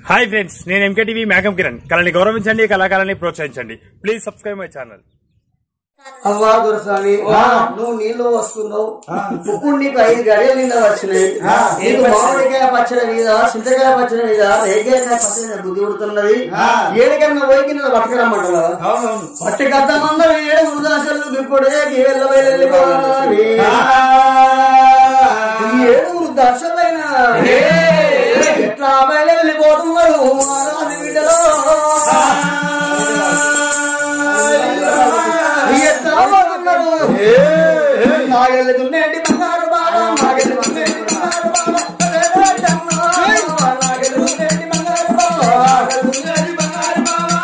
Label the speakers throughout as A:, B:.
A: Hi friends నేను MKTV మేఘం కిరణ్ కళని గౌరవించండి కళాకారాన్ని ప్రోత్సహించండి ప్లీజ్ సబ్స్క్రైబ్ మై ఛానల్
B: అవ్వా దొరసాని నువ్వు నీళ్ళు వస్తున్నావు ఇప్పుడు నీకు ఐదు గడియలు నింద వచ్చినాయి నీకు మామిడికాయ పచ్చడి మీద చింతకాయ పచ్చడి మీద రేగాయ పచ్చడి మీద బుద్ధి పుడుతున్నది ఏడికన్నా పోయి కింద పట్టుకురమ్మంటున్నావు పట్టుకద్దమంద ఏడు వృద్ధాశలు ఇప్పుడే గీవెళ్ళ వెళ్ళిపోవాలి ఈ ఏడు వృద్ధాశలైన ఎట్లా వెళ్ళిపోతున్నారు రాజు బిడ్డలో నాగెళ్ళుకునేటి బంగారు బాబా నాగెళ్ళుకునేటి బంగారు బాబా నాగెళ్ళుకునేటి బంగారు బాబా నాగెళ్ళుకునేటి బంగారు బాబా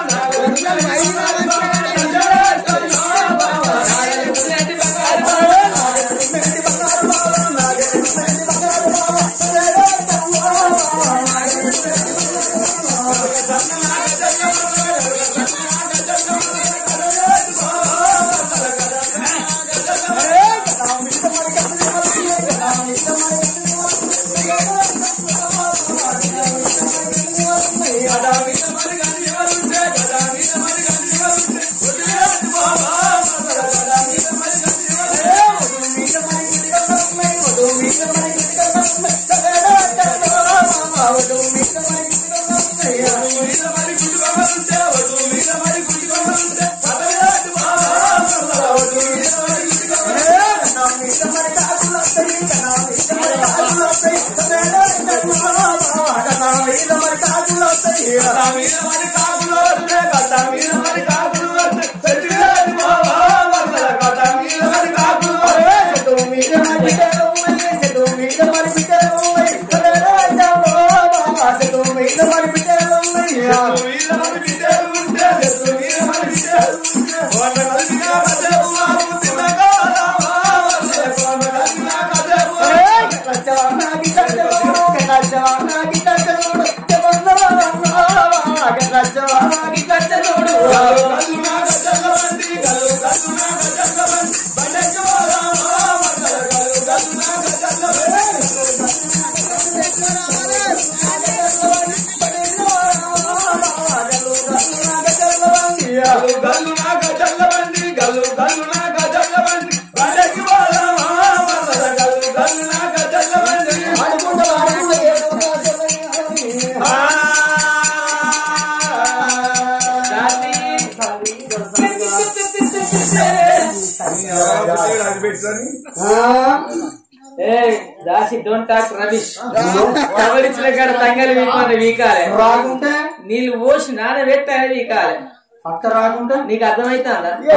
C: ఏ దాసి డోంట్ టాక్ రబిష్ కబడిచ్చిన కాడ తంగలు వీకాలి వీకాలే
B: రాకుంటే
C: నీళ్ళు పోసి నానబెట్టాలి వీకాలే
B: పక్క రాకుంటే
C: నీకు అర్థమైతుందా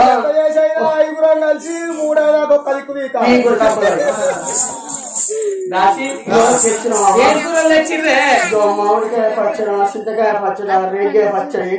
D: ఐగురం కలిసి మూడేదాకా ఒక్క దిక్కు వీక
B: నీకు తప్పదు.
C: దాసి
B: తెచ్చినావా?
C: ఏం కూరలు తెచ్చిర్రే
B: ఇదిగో మామిడికాయ పచ్చడి చింతకాయ పచ్చడి రేగాయ పచ్చడి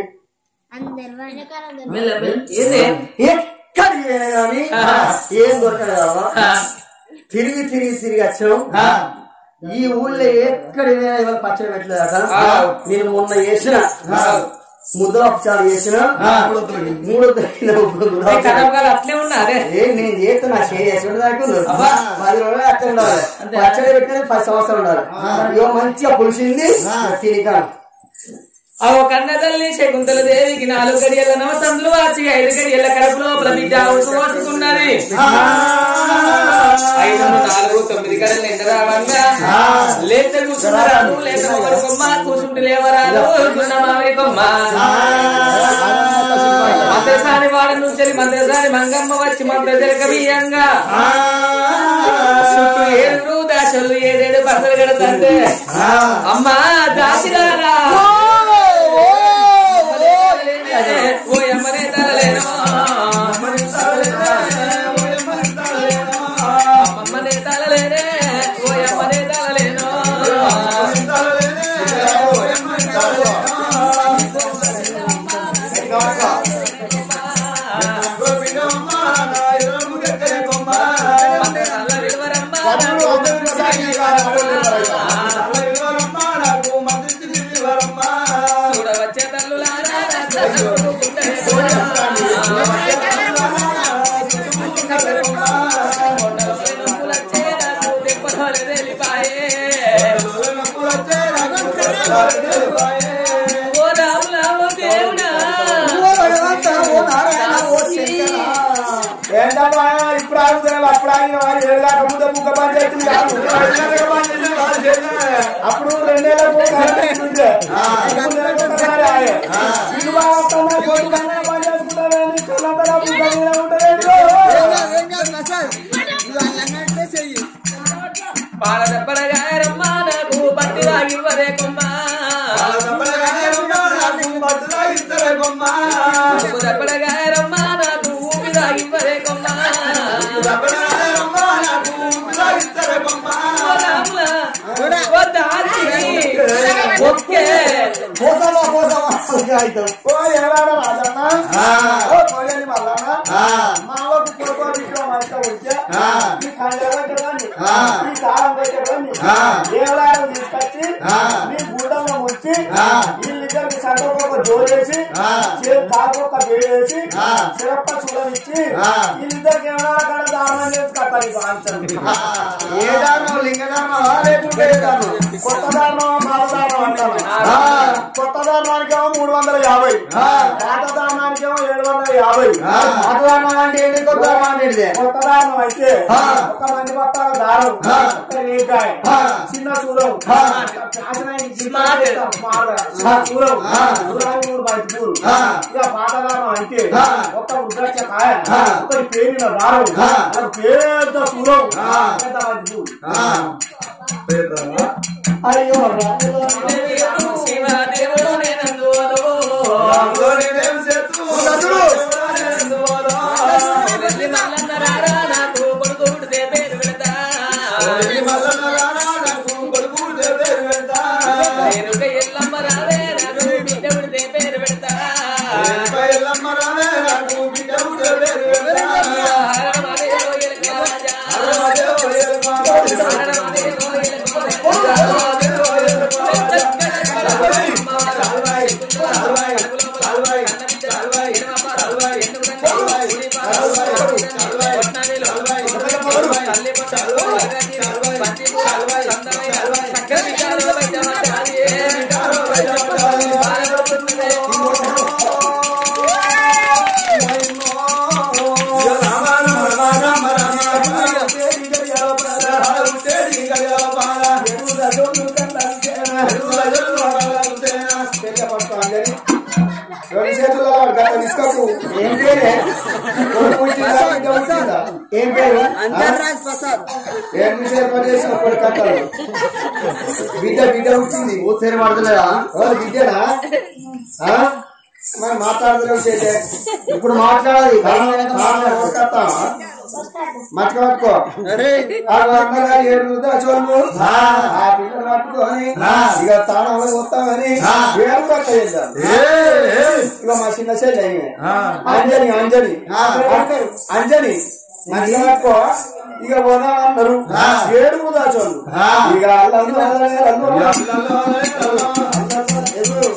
C: మెల్ల మెల్ల ఏంది
B: ఎక్కడికి పోయినా కానీ ఏం దొరకలేదా
C: ఆ,
B: తిరిగి తిరిగి తిరిగి వచ్చినాం
C: ఆ,
B: ఈ ఊళ్ళో ఎక్కడి పోయినా ఇవాళ పచ్చడి పెట్టలేదట
C: ఆ.
B: నేను మొన్న చేసిన ముద్దల పచ్చడి చేసిన మూడో దొరికిన
C: ఈ కడపకాలు అట్లే ఉన్నా అదే
B: ఏ నేను చేస్తే నా చేయి చేసుకుంటే దాకా ఉంది.
C: అబ్బా.
B: పది రోజులు అట్లా ఉండాలి
C: అంతే.
B: పచ్చడి పెట్టినది పది సంవత్సరాలు ఉండాలి ఇగో మంచిగా పులిసింది తినికా
C: ఆ ఒక అన్న తల్లి శకుంతల దేవికి నాలుగు గడియల నవసంతులు వాసి ఐదు గడియల కడుపు లోపల బిడ్డ ఉడుకు పోసుకున్నది ఐదు నాలుగు తొమ్మిది గడలు ఎంత రావంగా లేత కూర్చున్నారు లేత మొగరు కొమ్మ కూర్చుంటే లేవరాలు దున్న మామిడి కొమ్మ మంత్రసాని వాడ నుంచి మంత్రసాని మంగమ్మ వచ్చి మంత్ర జరకబియ్యంగా చుట్టూ ఏడుగురు దాసలు ఏడేడు పసలు కడతంటే అమ్మా దాసిరారా ఓ ఎమ్మనే తరలేను అమ్మమ్మనే తలలేనే ఓ ఎమ్మనే తలలేను తల విలువరమ్మ చూడవచ్చే తల్లులారా
D: అప్పుడు ఆయన వారి ఏడు దాకా ముందు ముక్క పని చేస్తుంది కాదు. అప్పుడు రెండేళ్ళకు కరెంట్ ఉండే. ఇప్పుడు నెలకు ఒకసారి ఆయే. ఇల్లు బాగుంటుందా, కోటి కన్నా పని చేసుకుంటారని కళ్ళంతా ముక్క మీద ఉంటారేంటో.
C: పాల దెబ్బలగాయరమ్మ నాకు పత్తి రాగివ్వరే కొమ్మ ఉప్పు దెబ్బలగాయరమ్మ నాకు ఊపి రాగివ్వరే కొమ్మ ఓ రాముల, ఓ దాసిని, ఒక్కే.
B: పోసావా పోసావా అవుతాం
D: ఓ ఏడాడ రాజన్న ఓ కోయలి మల్లన్న మావకు కొడుకో విషయం మంచిగా ఉంటే ఈ కండగా కదండి ఈ కాలం పెట్టకండి దేవాలయం తీసుకొచ్చి మీ గుడ్డలో ఉంచి వీళ్ళిద్దరికి సంతకు ఒక జోడేసి కాకు ఒక వేసి చిరప్ప చూడనిచ్చి వీళ్ళిద్దరికి ఏమైనా అక్కడ దారుణం చేసి కట్టాలి
B: ఏ దానం లింగదానం లేకుంటే ఏ దానం
D: కొత్త దారుణం పాత దారుణం అంటాను కొత్త దారుణానికేమో మూడు వందల యాభై పాత దారుణానికేమో ఏడు వందల యాభై
B: మాట్లాడడం అంటే ఏంటి కొత్త దానం అంటే ఏంటిది?
D: కొత్త దారుణం అయితే
B: ఆ.
D: ఒక మంది పట్టాల దారం
B: ఆ.
D: ఒక రేగాయ
B: ఆ.
D: చిన్న చూడం
B: ఆ.
C: స్మార్ట్.
D: చూడం
B: ఆ.
D: చూడానికి మూడు బంతి పూలు
B: ఆ.
D: ఇక పాత దారం అంటే
B: ఆ.
D: ఒక రుద్రాక్ష కాయ
B: ఆ.
D: ఒకటి పేరిన దారం
B: ఆ.
D: అది పెద్ద చూడం
B: ఆ.
D: పెద్ద బంతి పూలు
B: ఆ.
D: అయ్యో
C: శివదేవుడు నేనందువలో. వెళ్ళి మల్లన్న రారా నాకు కొడుకు పుడితే పేరు పెడతా నేనుక ఎల్లమ్మ రారే నాకు బిడ్డ పుడితే పేరు పెడతా హరమదేవో ఎలక రాజా. హరమదేవో ఎలక
D: ఎవరి చేతుల్లో గత నిష్కకు
B: ఏం పేరే
D: కొడుకు పుట్టిందా, బిడ్డ పుట్టిందా?
B: ఏం పేరు
E: అంతర్రాజ్ ప్రసాద్
D: ఏం విషయం చేసిన కొడుకు కట్టాలి బిడ్డ బిడ్డ పుట్టింది
B: ఊసేరు పడతలేదా
D: ఎవరు బిడ్డనా ఆ? మరి మాట్లాడదులేవు చేసే
B: ఇప్పుడు మాట్లాడాలి
D: మట్టుకు పట్టుకో ఆ వందల ఏడు దశలు ఆ పిల్లలు పట్టుకొని ఇక తాళంలో వస్తామని వేరు పట్ట చేద్దాం ఇక మా చిన్న చెల్లి అయ్యే. అంజని అంజని అంటారు. అంజని మంచిగా పట్టుకో ఇక పోదా అన్నారు ఏడుగురు దాచోళ్ళు ఇక అల్లందరూ అల్లనే అల్లు. ఎదురు.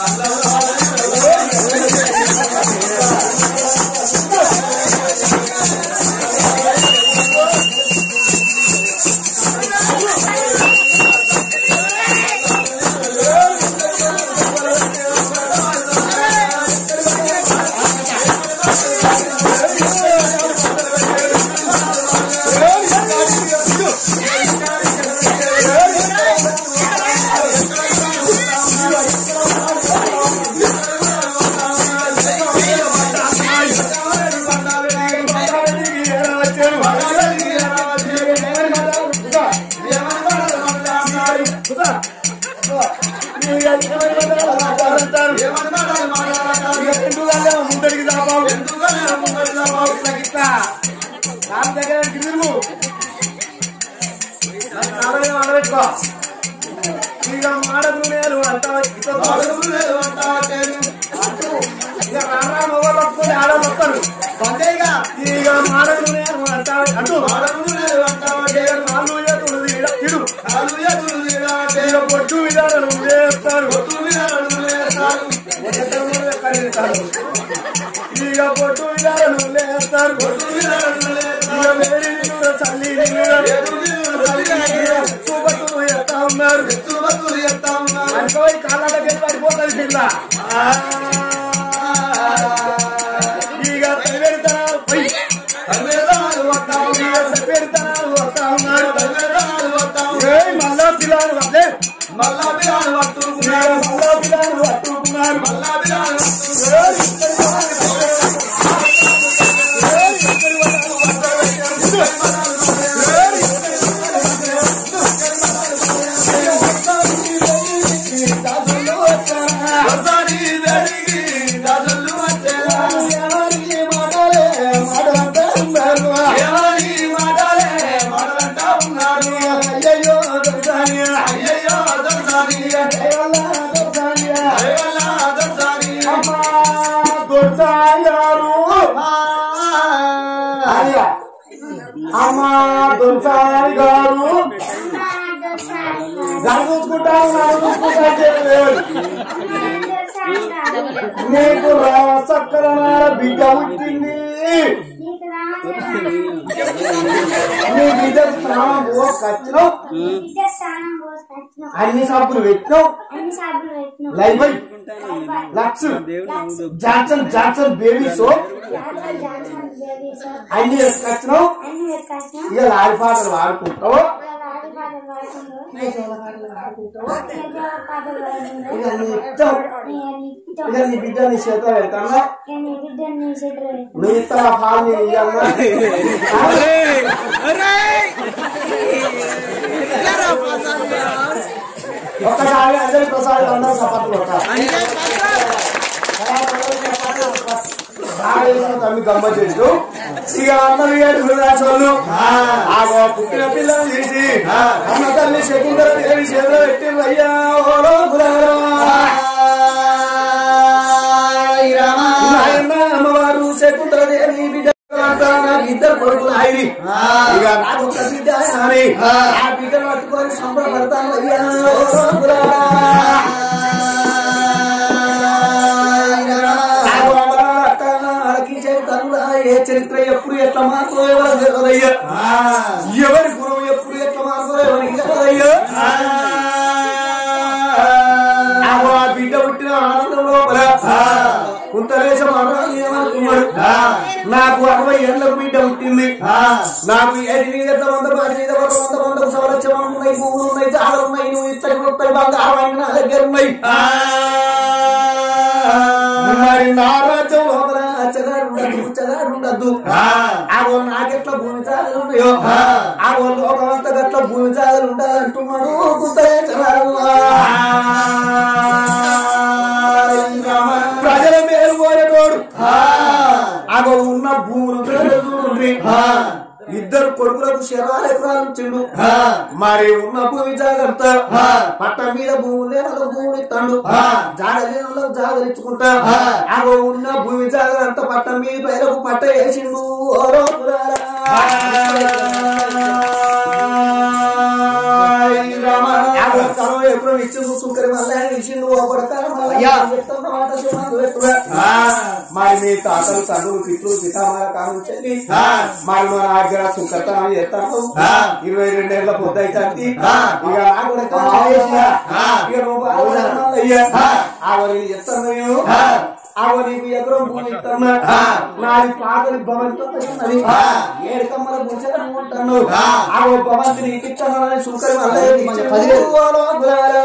D: ఇక మాడదు నేను అంతా ఇక ఇక రారా మొగలు పట్టుకొని ఆడలు వస్తారు ఇక మాడదు నేను అంతా అటు ఇక నాలుగు చేతులు తీయడం తిడు ఇక పొట్టు విధానం వేస్తారు ఇక పొట్టు విధానం లేస్తారు ఇక వేడి నీళ్ళు చల్లి చూపట్టు ఎత్తా ఉన్నారు అనుకో ఈ కాళ్ళకి పడిపోతుంది కింద ఇక పెడతారా మల్లా పిల్లలు పట్టుకున్నారు మల్లా పిల్లలు అయ్యయ్యో దొరసానియా అయ్యయ్యో దొరసానియా దొరసానియా అమ్మా దొరసాయారు అయ్యా అమ్మా దొరసాని గారు గారు చూసుకుంటాను గారు చూసుకుంటా చేయలేదు నీకు రా సక్కర బిడ్డ పుట్టింది నీ బిడ్డ స్నానం పోసుకొచ్చినావు అన్ని సబ్బులు పెట్టినావు Lifebuoy Lux Johnson Johnson baby soap అన్ని వేసుకొచ్చినావు ఇక లాలి పాటలు వాడుకుంటావు ఇక నీ ఇష్టం ఇక నీ బిడ్డ నీ చేత వెళ్తానా నువ్వు ఇస్తా పాలు నేను ఇయ్యాలనా? ఒక్కసారి అందరి ప్రసాదం అందరూ సపట్లు కొట్టాలి తమ్మి గమ్మ చేస్తూ ఇక అన్న ఏడు గురురాజోళ్ళు ఆ పుట్టిన పిల్లలు తీసి అన్న తల్లి శకుంతల దేవి చేతిలో పెట్టి అయ్యా ఓలో నాయన అమ్మవారు శకుంతల దేవి బిడ్డ అంతా నాకు ఇద్దరు కొడుకులు ఆయన ఇక నాకు ఒక బిడ్డ అని ఆ బిడ్డను పట్టుకొని సంబరపడతాను అయ్యా ఓ ఏ చరిత్ర ఎప్పుడు ఎట్లా మాత్రం ఎవరు తెలియదయ్యా ఎవరి గురువు ఎప్పుడు ఎట్లా మాత్రం ఎవరికి తెలియదయ్యా ఆ బిడ్డ పుట్టిన ఆనందం లోపల కుంతలేశం అనాలి ఏమనుకున్నాడు నాకు అరవై ఏళ్ళకు బిడ్డ పుట్టింది నాకు ఏది మీద ఎట్ల వంద పది మీద ఒక వంద వంద సంవత్సరం ఉన్నాయి భూములు ఉన్నాయి చాలా ఉన్నాయి నువ్వు ఇత్తడి ముప్పై బంగారం అయిన నా దగ్గర ఉన్నాయి మరి నా రాజ్యం లోపల అచ్చగాడు ఉండదు ఉచ్చగాడు ఉండద్దు ఆగో నాకెట్లా భూమి జాగలు ఉన్నాయో ఆగో లోకమంతా గట్ల భూమి జాగలు ఉండాలంటున్నాడు కుంతలేశరాలు ప్రజల మేలు కోరేటోడు అగో ఉన్న భూములు చూడండి ఇద్దరు కొడుకులకు శరాలు ఎకరాలు ఇచ్చిండు మరి ఉన్న భూమి జాగ్రత్త పట్ట మీద భూమి లేని వాళ్ళకు భూమి ఇస్తాడు జాగ లేని వాళ్ళకు జాగలు ఇచ్చుకుంటా అగో ఉన్న భూమి జాగ్రత్త పట్ట మీద పైలకు పట్ట వేసిండు ఓరో ఎప్పుడు ఇచ్చిండు సుంకరి మళ్ళీ ఇచ్చిండు ఓ కొడతారు మరి మీ తాతలు తండ్రులు పిట్లు పితామల కాలం చెల్లి మరి మన దగ్గర సుంకర్తనం చేస్తాను ఇరవై రెండేళ్ల పొద్దు అయితే ఇక నాకు కూడా కాలం చేసిన. ఇక నువ్వు బాగా అయ్యా ఆవిడ చెప్తాను నేను ఆవిడ నీకు ఎకరం భూమి ఇస్తాను నాది పాతని భవంతో ఉన్నది ఏడు కమ్మల గుంచెల నువ్వు ఉంటాను ఆవిడ భవంతి నీకు ఇస్తాను అని సుంకరి మళ్ళీ పదివేలు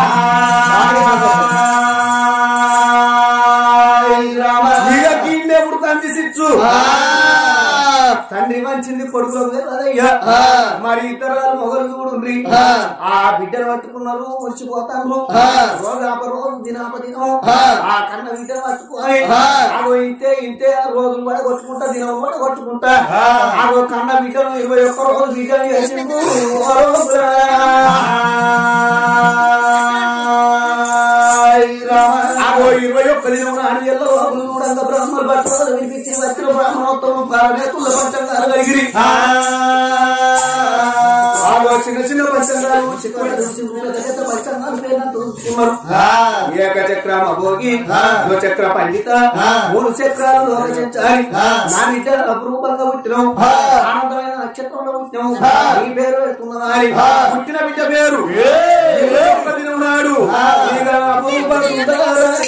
D: ఇక కిందే తండ్రి సిచ్చు తండ్రి మంచింది కొడుకులకు తెలియదయ్యా మరి ఇతరుల మొగలు చూడుండ్రి ఆ బిడ్డను పట్టుకున్నారు మురిచిపోతాను రోజాప రోజు దినాప దినం ఆ కన్న బిడ్డను పట్టుకొని ఆగో ఇంతే ఇంతే రోజులు కూడా కొట్టుకుంటా దినం కూడా కొట్టుకుంటా ఆగో కన్న బిడ్డను ఇరవై ఒక్క రోజు బిడ్డను చేసిండు ఓ రోజులా. ఆగో ఇరవై ఒక్క దినం నాడు ఎల్లో కూడా బ్రాహ్మణులు పట్టుకోవాలి వినిపించి వచ్చిన బ్రాహ్మణోత్తరం పారనేతుల పంచంగాలు కలిగిరి ఆగో చిన్న చిన్న పంచంగాలు చిన్న చిన్న పంచంగాలు పేర్లను చూస్తున్నారు ఏక చక్రం అభోగి ద్వ చక్ర పండిత మూడు చక్రాలు లోచించాలి నా బిడ్డ అపురూపంగా పుట్టినాం ఆనందమైన నక్షత్రంలో పుట్టినాం నీ పేరు పెట్టుకున్నదాని పుట్టిన బిడ్డ పేరు ఇరవై ఒక్క దినం నాడు ఇక అపురూప సుందరారాయణ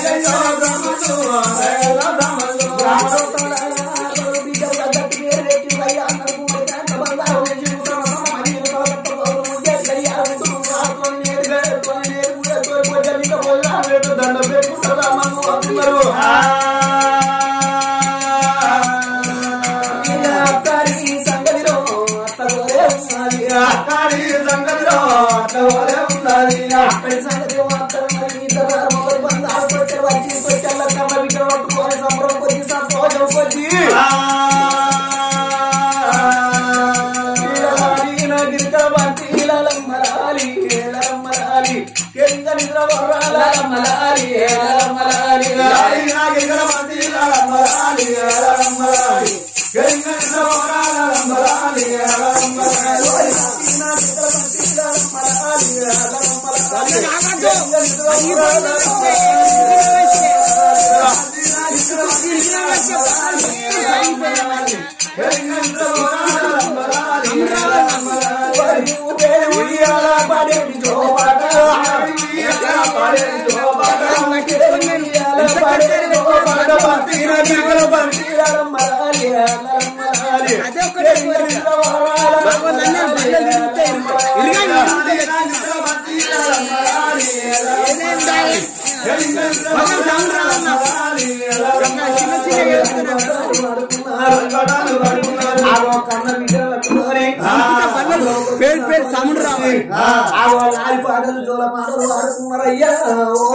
B: పేరు పేరు సముడు రావాలి లాలి పాటలు జోల పాటలు ఆడుకున్నారయ్యా ఓ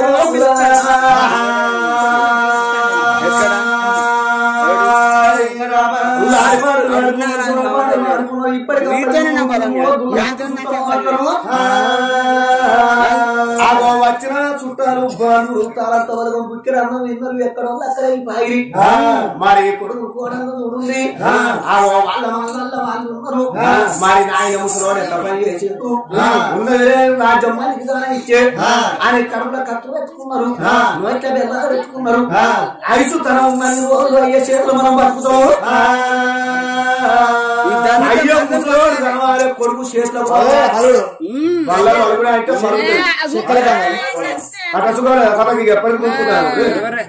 B: వచ్చిన చుట్టాలు బాణుడు తాళంత వరకు బుక్కిర అన్నం ఇద్దరు ఎక్కడ ఉంది అక్కడ పాగిరి మరి కొడుకు కోడలు చూడుంది ఆ వాళ్ళ వాళ్ళ వాళ్ళు ఉన్నారు మరి నాయన ముసలోడు ఎట్లా పని చేసేందుకు ఉన్నది రాజ్యం మనకి దానం ఇచ్చే ఆయన కడుపులో కట్టు పెట్టుకున్నారు నోట్ల బెల్లాలు పెట్టుకున్నారు ఐసు తనం ఉన్నన్ని రోజులు అయ్యే చేతులు మనం బతుకుతాం అయ్యో ముసలోడు కనవాలి కొడుకు చేతిలో వాళ్ళ వాళ్ళు కూడా అంటే అట్లా చూడాలి కథ మీకు ఎప్పటికి కొనుక్కుంటారు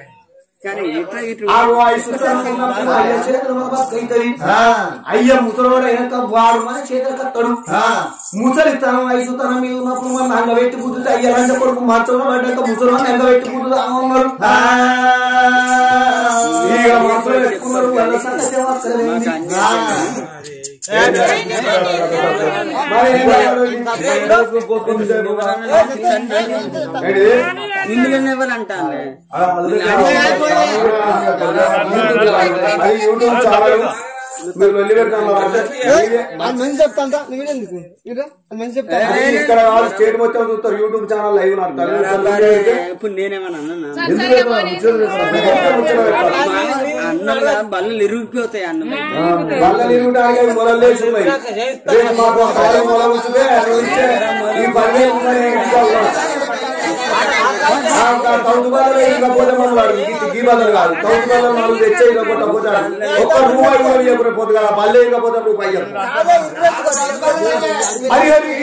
B: అయ్య ముసలోడు అయినాక వాడు మన చేతులు కట్టడు ముసలితనం వయసుతనం మీద ఉన్నప్పుడు మన నంగ పెట్టి కుదురుతే అయ్య లంచ కొడుకు మంచంలో పడ్డాక ముసలో నంగ పెట్టి కుదురు ఉన్నారు ఇక మనసులో పెట్టుకున్నారు వాళ్ళ సంగతి ఏమక్కర్లేదు. మరి ఏం చేయాలి? అది యూట్యూబ్ ఛానల్ మీరు వెళ్ళి ఇక్కడ కాదు స్టేట్ మొత్తం చూస్తారు యూట్యూబ్ ఛానల్ లైవ్ నడుస్తారు
E: ఇప్పుడు నేనేమన్నా అన్నా
D: ఎందుకు
E: బళ్ళు ఇరిగిపోతాయి అన్నం
D: వాళ్ళ నిరుగుడానికి అవి మొలలు లేచి ఉన్నాయి రేపు మాకు ఒక కాలం మొల వచ్చితే అది వచ్చే ఈ పని ఉన్నాయి తౌతు బదులు ఇకపోతే మమ్మల్ని అడుగు గీ బదులు కాదు తౌతు బదులు నాలుగు తెచ్చే ఇకపోతే పోతే ఒక్క రూపాయి కూడా ఇవ్వకపోతే పోదు కదా బల్లే ఇకపోతే రూపాయి ఇవ్వరు. హరి హరి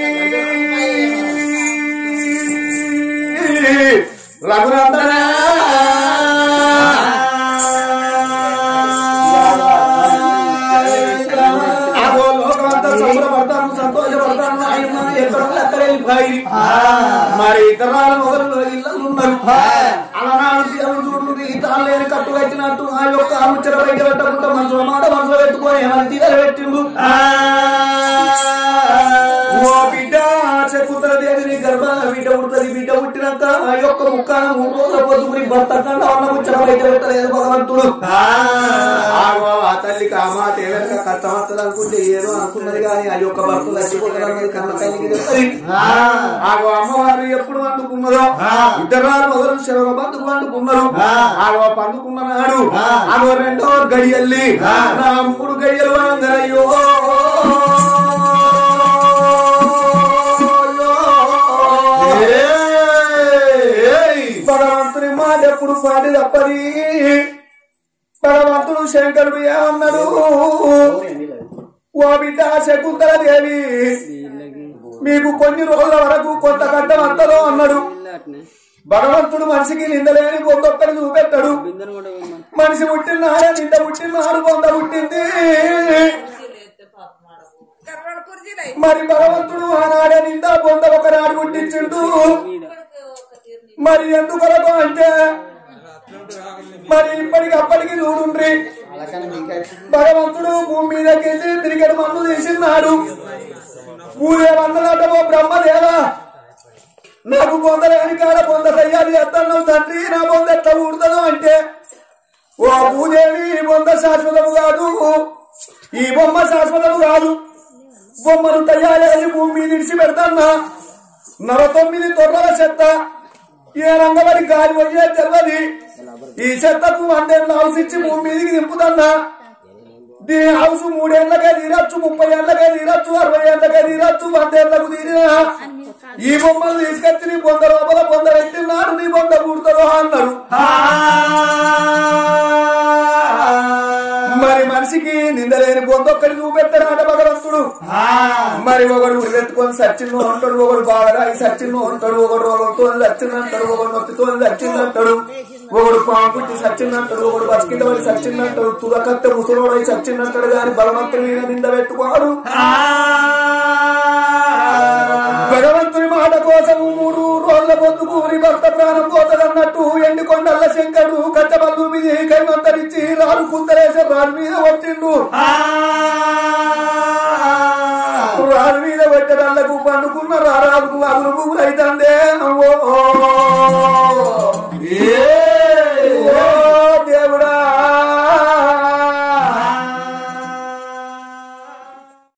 D: ఆగో లోకమంతా సంబరపడతాను సంతోషపడతాను ఆయన ఎక్కడ అక్కడ వెళ్ళిపోయి మరి ఇతరాల మొదలు ఇళ్ళు ఉన్నారు అలనాడు దేవుడు చూడు ఈ తాను లేని కట్టు కట్టినట్టు ఆ యొక్క ముచ్చట బయట పెట్టకుండా మనసులో మాట మనసులో పెట్టుకొని ఏమైనా తీగలు పెట్టిండు ఓ బిడ్డ చెప్పుతున్న దేవిని గర్భ బిడ్డ పుడుతుంది బిడ్డ పుట్టినాక ఆ యొక్క ముక్కాన మూడు రోజుల పొద్దుకుని భర్త కంటే అన్న ముచ్చట బయట పెట్టలేదు భగవంతుడు ఆగో ఆ తల్లి కామా తేలక కష్టమత్తలు అనుకుంటే ఏదో అనుకున్నది కానీ ఆ యొక్క భర్త చచ్చిపోతున్నది కన్న తల్లికి తెలుస్తుంది ఆగో అమ్మవారు ఎప్పుడు వండుకున్నదో ఇద్దరు మొదలు శరవ బంధుకు వండుకున్నారు ఆగో పండుకున్న నాడు ఆగో రెండో గడియల్లి నా మూడు గడియలు వందరయ్యో భగవంతుని మాట ఎప్పుడు పాడి తప్పది భగవంతుడు శంకరుడు ఏమన్నాడు ఓ బిడ్డ శకుంతల దేవి మీకు కొన్ని రోజుల వరకు కొంత కట్టం అంతలో అన్నాడు భగవంతుడు మనిషికి నిందలేని బొందొక్కడి చూపెట్టాడు
E: బిందెను కూడా ఇవ్వమను.
D: మనిషి పుట్టినాడే నింద పుట్టినాడు బొంద పుట్టింది మరి భగవంతుడు ఆనాడే నింద బొంద ఒకనాడు పుట్టించిండు మరి ఎందుకొరకు అంటే మరి ఇప్పటికి అప్పటికి చూడుండ్రి భగవంతుడు భూమి మీదకి వెళ్ళి తిరిగడు మన్ను తీసిన్నాడు ఊరే వందలాటమో బ్రహ్మదేవా నాకు పొందలేని కాడ పొంద సయ్యాలి ఎత్తను తండ్రి నా పొంద ఎట్లా ఊడుతుందో అంటే ఓ భూదేవి ఈ బొమ్మ శాశ్వతము కాదు ఈ బొమ్మ శాశ్వతము కాదు బొమ్మను తయారు భూమి మీద ఇడిచి పెడతాన్నా నవ తొమ్మిది తొర్రల చెత్త ఏ రంగబడి గాలి పోయే తెలియదు ఈ చెత్తకు వందేళ్ళు హౌస్ ఇచ్చి భూమి మీదకి దింపుతున్నా దీని హౌస్ మూడేళ్లకే తీరచ్చు ముప్పై ఏళ్లకే తీరచ్చు అరవై ఏళ్లకే తీరచ్చు వందేళ్లకు తీరినా ఈ బొమ్మలు తీసుకొచ్చి నీ బొంద లోపల బొంద పెట్టినాడు నీ బొంద కూడుతుందో అన్నారు మరి మనిషికి నిందలేని బొంద ఒక్కడి చూపెట్టాడట భగవంతుడు మరి ఒకడు ఉరివెత్తుకొని సచ్చిన్ను అంటాడు ఒకడు బాగా సచ్చిన్ను అంటాడు ఒకడు రోగంతో సచ్చిందంటాడు ఒకడు నొప్పితో సచ్చిందంటాడు ఒకడు పాంపుట్టి సచ్చిందంటాడు ఒకడు బతికింద పడి సచ్చిందంటాడు తులకత్త ముసలోడై సచ్చిందంటాడు గాని బలవంతుని మీద నింద పెట్టుకోడు భగవంతుని మాట కోసం మూడు రోజుల పొద్దు కూరి భర్త ప్రాణం పోతదన్నట్టు ఎండి కొండల్ల శంకరుడు కట్టబల్లు మీద కైమంతరించి రాడు కుంతలేసే రాడు మీద వచ్చిండు రాడు మీద పెట్టడల్లకు పండుకున్న రారాజుకు అగులు పువ్వులు అయితందే